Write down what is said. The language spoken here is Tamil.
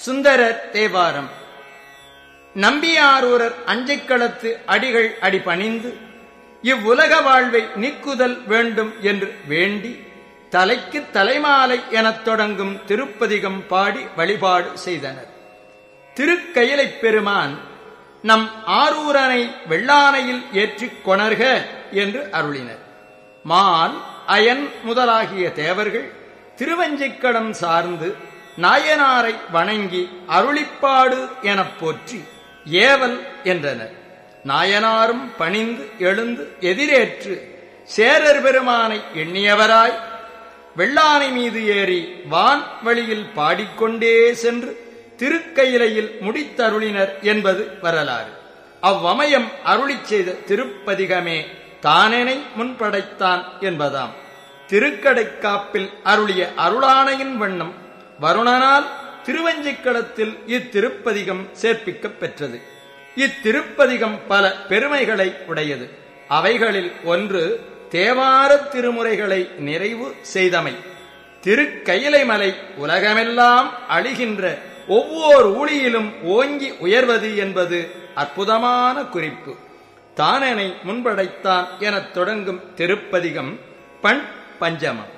சுந்தரர் தேவாரம் நம்பியாரூரர் அஞ்சைக்களத்து அடிகள் அடிபணிந்து இவ்வுலக வாழ்வை நீக்குதல் வேண்டும் என்று வேண்டி தலைக்கு தலைமாலை எனத் தொடங்கும் திருப்பதிகம் பாடி வழிபாடு செய்தனர் திருக்கயிலைப் பெருமான் நம் ஆரூரனை வெள்ளானையில் ஏற்றிக் கொணர்க என்று அருளினர் மால் அயன் முதலாகிய தேவர்கள் திருவஞ்சிக்கடம் சார்ந்து நாயனாரை வணங்கி அருளிப்பாடு எனப் போற்றி ஏவல் என்றனர் நாயனாரும் பணிந்து எழுந்து எதிரேற்று சேரர் பெருமானை எண்ணியவராய் வெள்ளானை மீது ஏறி வான் வழியில் பாடிக்கொண்டே சென்று திருக்கயிலையில் முடித்தருளினர் என்பது வரலாறு அவ்வமயம் அருளிச் செய்த திருப்பதிகமே தானெனை முன்படைத்தான் என்பதாம் திருக்கடைக்காப்பில் அருளிய அருளானையின் வண்ணம் வருணனால் திருவஞ்சிக்களத்தில் இத்திருப்பதிகம் சேர்ப்பிக்கப் பெற்றது இத்திருப்பதிகம் பல பெருமைகளை உடையது அவைகளில் ஒன்று தேவார திருமுறைகளை நிறைவு செய்தமை திருக்கயிலைமலை உலகமெல்லாம் அழிகின்ற ஒவ்வொரு ஊழியிலும் ஓங்கி உயர்வது என்பது அற்புதமான குறிப்பு தானனை முன்படைத்தான் எனத் தொடங்கும் திருப்பதிகம் பண் பஞ்சமம்